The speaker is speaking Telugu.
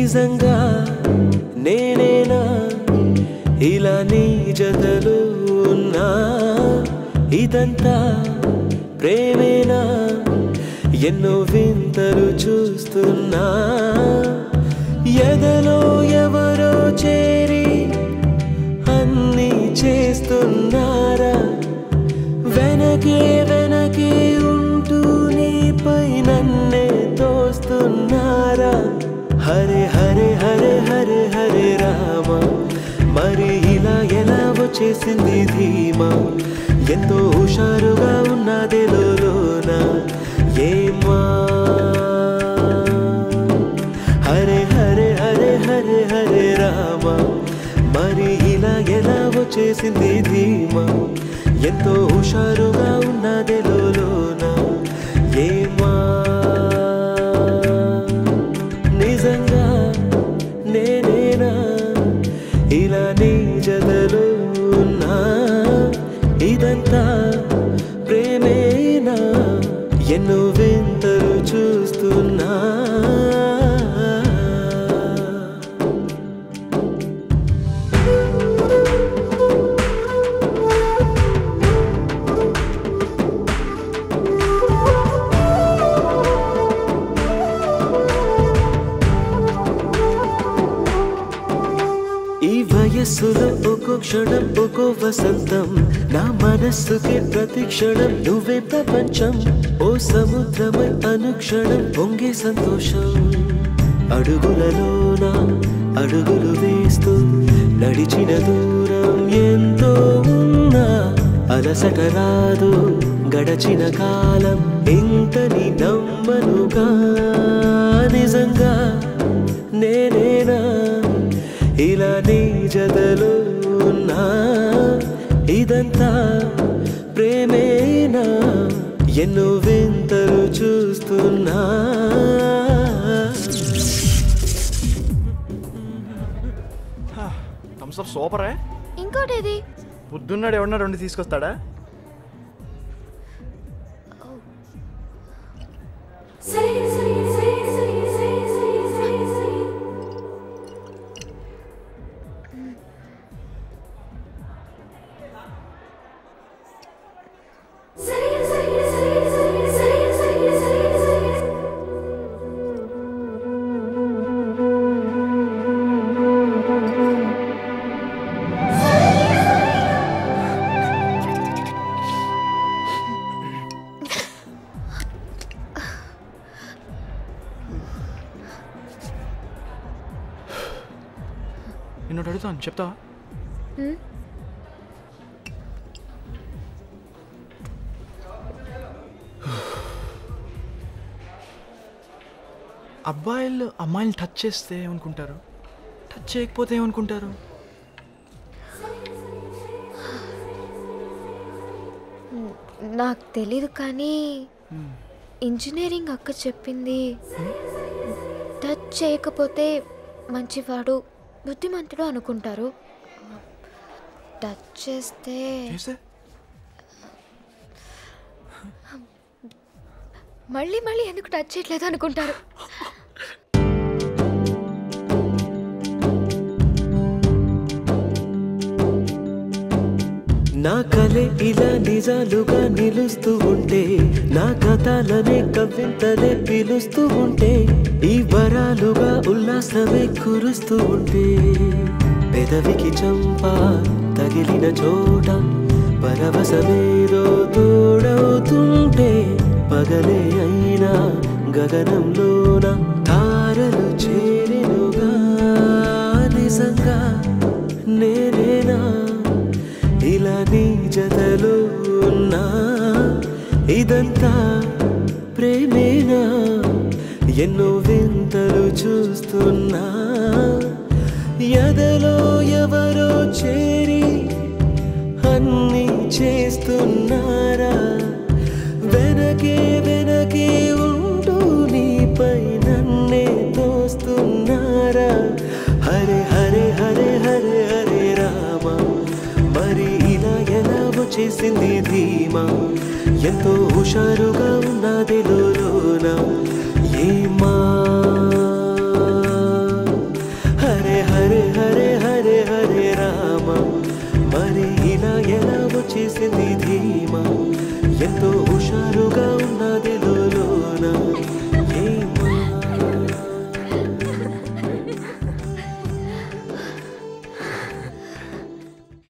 నిజంగా నేనేనా ఇలా నీ జతలో ఉన్నా ఇదంతా ప్రేమేనా ఎన్నో వింతలు చూస్తున్నా ఎదలో ఎవరో చేరి అన్నీ చేస్తున్నారా వెనకే వెనకే ఉంటూ నీపై నన్నే తోస్తున్నారా హరే హరే హరే హరే హరే రామ మరి ఇలా ఎలా వచ్చేసింది ధీమా ఎంతో హుషారుగా ఉన్నదే లోన ఏమా హరే హరే హరే హరే హరే రామ మరి ఇలా ఎలా వచ్చేసింది ధీమా ఎంతో హుషారుగా ఉన్నదే లోన ఏమా నిజంగా నేనేనా ఇలా నీ జతలో ఉన్నా ఇదంతా ప్రేమేనా ఎన్నో వింతలు చూస్తున్నా ఈ వయస్సులో ఒక్కో క్షణం ఒక్కో వసంతం నా మనస్సుకి ప్రతి క్షణం నువ్వే ప్రపంచం ఓ సముద్రమై అనుక్షణం పొంగే సంతోషం అడుగులలోన అడుగులు వేస్తూ నడిచిన దూరం ఎంతో ఉన్నా అలసట రాదు గడచిన కాలం ఇంతని నమ్మనుగా నిజంగా నేనేనా ఇలా నీ జతలో ఉన్నా ఇదంతా ప్రేమేనా ఎన్నో వింతలు చూస్తున్నా థమ్స్ అప్ సూపరే ఇంకోటి ఏది పొద్దున్నాడు ఎవడన్నా రెండు తీసుకొస్తాడా నిన్ను అడుగుతాను చెప్తావా అబ్బాయిలు అమ్మాయిని టచ్ చేస్తే ఏమనుకుంటారు టచ్ చేయకపోతే ఏమనుకుంటారు నాకు తెలీదు కానీ ఇంజనీరింగ్ అక్క చెప్పింది టచ్ చేయకపోతే మంచివాడు బుద్ధిమంతుడు అనుకుంటారు టచ్ చేస్తే చేస్తే మళ్ళీ మళ్ళీ ఎందుకు టచ్ చేయట్లేదు అనుకుంటారు నా కలే ఇలా నిజాలుగా నిలుస్తూ ఉంటే నా కథలనే కవింతలే పిలుస్తూ ఉంటే ఈ వరాలుగా ఉల్లాసమే కురుస్తూ ఉంటే పెదవికి చంప తగిలిన చోట పరవశమేదో తోడవుతుంటే పగలే అయినా గగనంలోన తారలు చేరెనుగా నిజంగా నేనేనా ఇలా నీ జతలో ఉన్నా ఇదంతా ప్రేమేనా ఎన్నో వింతలు చూస్తున్నా ఎదలో ఎవరో చేరి అన్నీ చేస్తున్నారా వెనకే వెనకే ఉంటూ నీపై నన్నే తోస్తున్నారా హరే హరే హరే హరే హరే రామ మరి ఇలా ఎలా వచ్చేసింది ధీమా ఎంతో హుషారుగా ఉన్నది లోన ఏమా